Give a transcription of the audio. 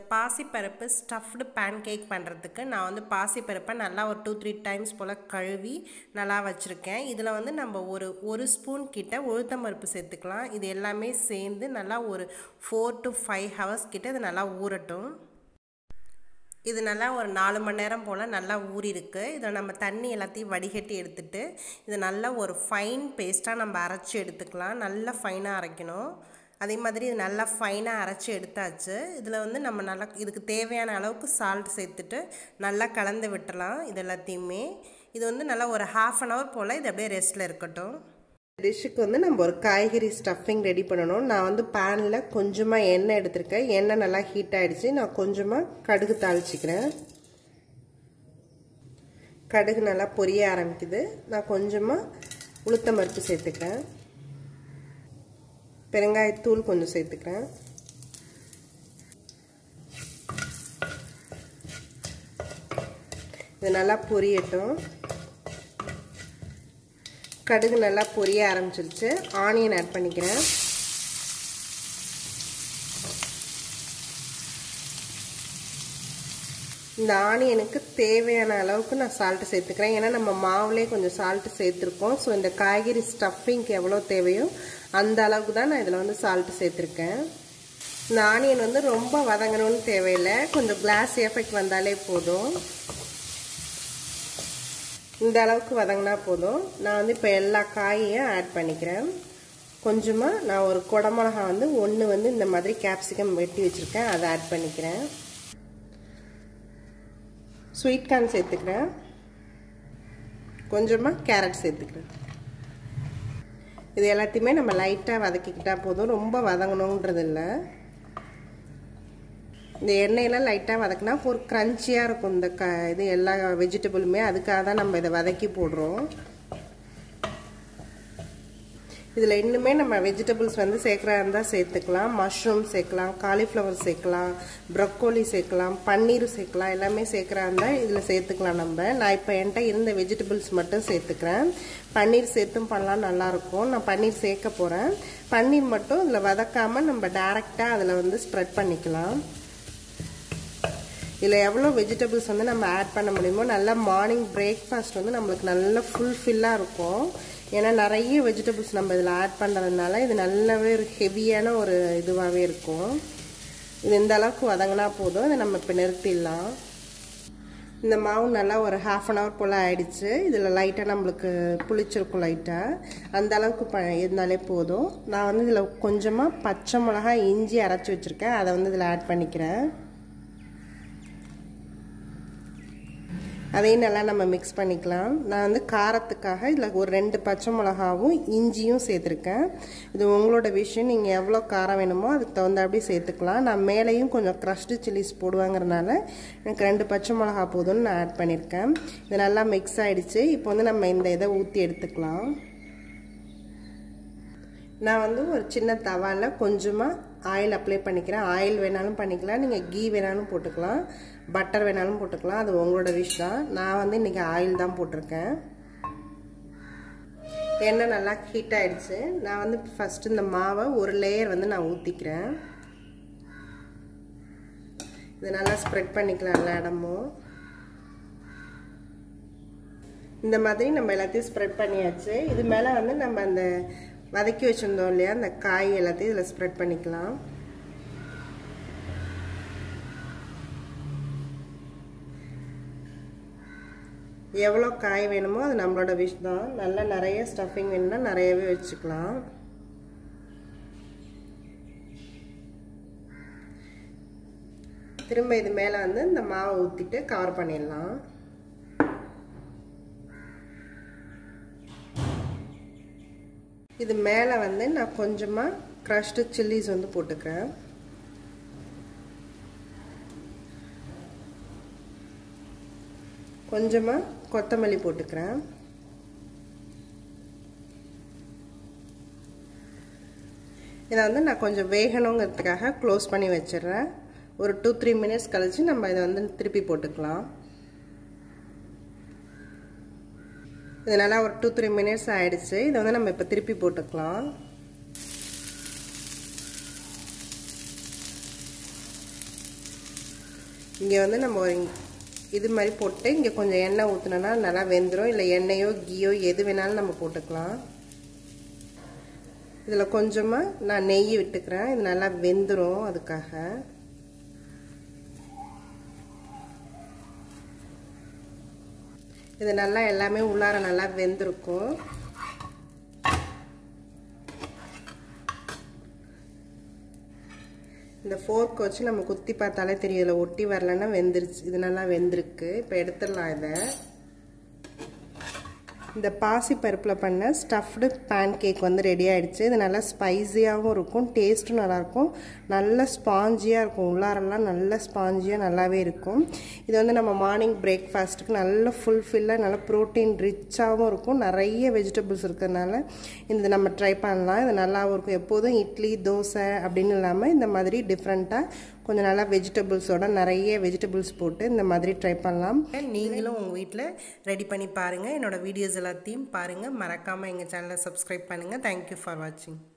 பாசிப்பருப்பு stuffed pan cake பண்ணுறதுக்கு நான் வந்து பாசிப்பருப்பை நல்லா ஒரு டூ த்ரீ டைம்ஸ் போல் கழுவி நல்லா வச்சுருக்கேன் இதில் வந்து நம்ம ஒரு ஒரு ஸ்பூன் கிட்ட உளுத்தம்பருப்பு சேர்த்துக்கலாம் இது எல்லாமே சேர்ந்து நல்லா ஒரு ஃபோர் டு ஃபைவ் ஹவர்ஸ் கிட்ட இது நல்லா ஊறட்டும் இது நல்லா ஒரு நாலு மணி நேரம் போல் நல்லா ஊறிருக்கு இதில் நம்ம தண்ணி எல்லாத்தையும் வடிகட்டி எடுத்துட்டு இது நல்லா ஒரு ஃபைன் பேஸ்ட்டாக நம்ம அரைச்சி எடுத்துக்கலாம் நல்லா ஃபைனாக அரைக்கணும் அதே மாதிரி இது நல்லா ஃபைனாக அரைச்சி எடுத்தாச்சு இதில் வந்து நம்ம நல்லா இதுக்கு தேவையான அளவுக்கு சால்ட் சேர்த்துட்டு நல்லா கலந்து விட்டுலாம் இது எல்லாத்தையுமே இது வந்து நல்லா ஒரு ஹாஃப் அன் ஹவர் போல் இது அப்படியே ரெஸ்ட்டில் இருக்கட்டும் டிஷ்ஷுக்கு வந்து நம்ம ஒரு காய்கறி ஸ்டஃபிங் ரெடி பண்ணணும் நான் வந்து பேனில் கொஞ்சமாக எண்ணெய் எடுத்திருக்கேன் எண்ணெய் நல்லா ஹீட் ஆகிடுச்சு நான் கொஞ்சமாக கடுகு தாளிச்சிக்கிறேன் கடுகு நல்லா பொரிய ஆரம்பிக்குது நான் கொஞ்சமாக உளுத்தம் பருப்பு சேர்த்துக்கிறேன் பெருங்காயத்தூள் கொஞ்சம் சேர்த்துக்கிறேன் இது நல்லா பொரியட்டும் கடுகு நல்லா பொரிய ஆரம்பிச்சிருச்சு ஆனியன் ஆட் பண்ணிக்கிறேன் இந்த ஆனியனுக்கு தேவையான அளவுக்கு நான் சால்ட்டு சேர்த்துக்கிறேன் ஏன்னா நம்ம மாவுலேயே கொஞ்சம் சால்ட்டு சேர்த்துருக்கோம் ஸோ இந்த காய்கறி ஸ்டஃபிங்க்கு எவ்வளோ தேவையோ அந்த அளவுக்கு தான் நான் இதில் வந்து சால்ட்டு சேர்த்துருக்கேன் இந்த ஆனியன் வந்து ரொம்ப வதங்கணும்னு தேவையில்லை கொஞ்சம் கிளாஸ் எஃபெக்ட் வந்தாலே போதும் இந்த அளவுக்கு வதங்கினா போதும் நான் வந்து இப்போ எல்லா காயையும் ஆட் பண்ணிக்கிறேன் கொஞ்சமாக நான் ஒரு குடமிளகா வந்து ஒன்று வந்து இந்த மாதிரி கேப்சிகம் வெட்டி வச்சுருக்கேன் அதை ஆட் பண்ணிக்கிறேன் ஸ்வீட் கார்ன் சேர்த்துக்கிறேன் கொஞ்சமாக கேரட் சேர்த்துக்கிறேன் இது எல்லாத்தையுமே நம்ம லைட்டாக வதக்கிக்கிட்டால் போதும் ரொம்ப வதங்கணுன்றது இல்லை இந்த எண்ணெயெல்லாம் லைட்டாக வதக்கினா ஒரு க்ரன்ச்சியாக இருக்கும் இந்த க இது எல்லா வெஜிடபிளுமே அதுக்காக தான் நம்ம இதை வதக்கி போடுறோம் இதில் இன்னுமே நம்ம வெஜிடபிள்ஸ் வந்து சேர்க்குறா இருந்தால் சேர்த்துக்கலாம் மஷ்ரூம் சேர்க்கலாம் காலிஃப்ளவர் சேர்க்கலாம் ப்ரொக்கோலி சேர்க்கலாம் பன்னீர் சேர்க்கலாம் எல்லாமே சேர்க்குறா இருந்தால் இதில் சேர்த்துக்கலாம் நம்ம நான் இப்போ என்கிட்ட இருந்த வெஜிடபிள்ஸ் மட்டும் சேர்த்துக்கிறேன் பன்னீர் சேர்த்தும் பண்ணலாம் நல்லாயிருக்கும் நான் பன்னீர் சேர்க்க போகிறேன் பன்னீர் மட்டும் இதில் வதக்காமல் நம்ம டேரெக்டாக அதில் வந்து ஸ்ப்ரெட் பண்ணிக்கலாம் இதில் எவ்வளோ வெஜிடபிள்ஸ் வந்து நம்ம ஆட் பண்ண முடியுமோ நல்லா மார்னிங் பிரேக்ஃபாஸ்ட் வந்து நம்மளுக்கு நல்ல ஃபுல்ஃபில்லாக இருக்கும் ஏன்னா நிறைய வெஜிடபிள்ஸ் நம்ம இதில் ஆட் பண்ணுறதுனால இது நல்லாவே ஒரு ஹெவியான ஒரு இதுவாகவே இருக்கும் இது இந்த அளவுக்கு வதங்கினா போதும் இதை நம்ம இப்போ நிறுத்திடலாம் இந்த மாவு நல்லா ஒரு ஹாஃப் அன் ஹவர் போல் ஆயிடுச்சு இதில் லைட்டாக நம்மளுக்கு புளிச்சிருக்கும் லைட்டாக அந்த அளவுக்கு ப இருந்தாலே போதும் நான் வந்து இதில் கொஞ்சமாக பச்சை மிளகாய் இஞ்சி அரைச்சி வச்சுருக்கேன் அதை வந்து இதில் ஆட் பண்ணிக்கிறேன் அதையும் நல்லா நம்ம மிக்ஸ் பண்ணிக்கலாம் நான் வந்து காரத்துக்காக இதில் ஒரு ரெண்டு பச்சை மிளகாவும் இஞ்சியும் சேர்த்துருக்கேன் இது உங்களோட விஷயம் நீங்கள் எவ்வளோ காரம் வேணுமோ அதுக்கு தகுந்தாப்படி சேர்த்துக்கலாம் நான் மேலேயும் கொஞ்சம் க்ரஷ்டு சில்லிஸ் போடுவாங்கிறனால எனக்கு ரெண்டு பச்சை மிளகா போதும்னு நான் ஆட் பண்ணியிருக்கேன் இது நல்லா மிக்ஸ் ஆகிடுச்சு இப்போ வந்து நம்ம இந்த இதை ஊற்றி எடுத்துக்கலாம் நான் வந்து ஒரு சின்ன தவாவில் கொஞ்சமாக ஆயில் அப்ளை பண்ணிக்கிறேன் ஆயில் வேணாலும் பண்ணிக்கலாம் நீங்கள் கீ வேணாலும் போட்டுக்கலாம் பட்டர் வேணாலும் போட்டுக்கலாம் அது உங்களோட விஷ் தான் நான் வந்து இன்றைக்கி ஆயில் தான் போட்டிருக்கேன் எண்ணெய் நல்லா ஹீட் ஆகிடுச்சு நான் வந்து ஃபஸ்ட்டு இந்த மாவை ஒரு லேயர் வந்து நான் ஊற்றிக்கிறேன் இது நல்லா ஸ்ப்ரெட் பண்ணிக்கலாம் எல்லா இடமும் இந்த மாதிரி நம்ம எல்லாத்தையும் ஸ்ப்ரெட் பண்ணியாச்சு இது மேலே வந்து நம்ம அந்த வதக்கி வச்சுருந்தோம் இல்லையா அந்த காய் எல்லாத்தையும் இதில் ஸ்ப்ரெட் பண்ணிக்கலாம் எவ்வளோ காய் வேணுமோ அது நம்மளோட விஷ் தான் நல்லா நிறைய ஸ்டஃபிங் வேணும்னா நிறையவே வச்சுக்கலாம் திரும்ப இது மேலே வந்து இந்த மாவை ஊற்றிட்டு கவர் பண்ணிடலாம் இது மேலே வந்து நான் கொஞ்சமாக க்ரஷ்டு சில்லிஸ் வந்து போட்டுக்கிறேன் கொஞ்சமாக கொத்தமல்லி போட்டுக்கிறேன் இதை வந்து நான் கொஞ்சம் வேகணுங்கிறதுக்காக க்ளோஸ் பண்ணி வச்சிடுறேன் ஒரு டூ த்ரீ மினிட்ஸ் கழித்து நம்ம இதை வந்து திருப்பி போட்டுக்கலாம் இது நல்லா ஒரு டூ த்ரீ மினிட்ஸ் ஆயிடுச்சு இதை வந்து நம்ம இப்போ திருப்பி போட்டுக்கலாம் இங்கே வந்து நம்ம ஒரு இது மாதிரி போட்டு இங்கே கொஞ்சம் எண்ணெய் ஊற்றினோன்னா நல்லா வெந்துடும் இல்லை எண்ணெயோ கீயோ எது வேணாலும் நம்ம போட்டுக்கலாம் இதில் கொஞ்சமாக நான் நெய் விட்டுக்கிறேன் இது நல்லா வெந்துடும் அதுக்காக இது நல்லா எல்லாமே உள்ளார நல்லா வெந்திருக்கும் இந்த ஃபோர்க் வச்சு நம்ம குத்தி பார்த்தாலே தெரியும் இதில் ஒட்டி வரலன்னா வெந்துருச்சு இது நல்லா வெந்திருக்கு இப்போ எடுத்துடலாம் இதை இந்த பாசி பருப்பில் பண்ண ஸ்டஃப்டு பேன் கேக் வந்து ரெடி ஆகிடுச்சு இது நல்லா ஸ்பைஸியாகவும் இருக்கும் டேஸ்ட்டும் நல்லாயிருக்கும் நல்ல ஸ்பாஞ்சியாக இருக்கும் உள்ளாரெல்லாம் நல்ல ஸ்பாஞ்சியாக நல்லாவே இருக்கும் இது வந்து நம்ம மார்னிங் பிரேக்ஃபாஸ்ட்டுக்கு நல்ல ஃபுல்ஃபில்லாக நல்ல ப்ரோட்டீன் ரிச்சாகவும் இருக்கும் நிறைய வெஜிடபிள்ஸ் இருக்கிறதுனால இந்த நம்ம ட்ரை பண்ணலாம் இது நல்லாவும் இருக்கும் எப்போதும் இட்லி தோசை அப்படின்னு இல்லாமல் இந்த மாதிரி டிஃப்ரெண்ட்டாக கொஞ்சம் நல்லா வெஜிடபிள்ஸோட நிறைய வெஜிடபிள்ஸ் போட்டு இந்த மாதிரி ட்ரை பண்ணலாம் நீங்களும் உங்கள் வீட்டில் ரெடி பண்ணி பாருங்கள் என்னோடய வீடியோஸ் எல்லாத்தையும் பாருங்கள் மறக்காமல் எங்கள் சேனலை சப்ஸ்கிரைப் பண்ணுங்கள் தேங்க்யூ ஃபார் வாட்சிங்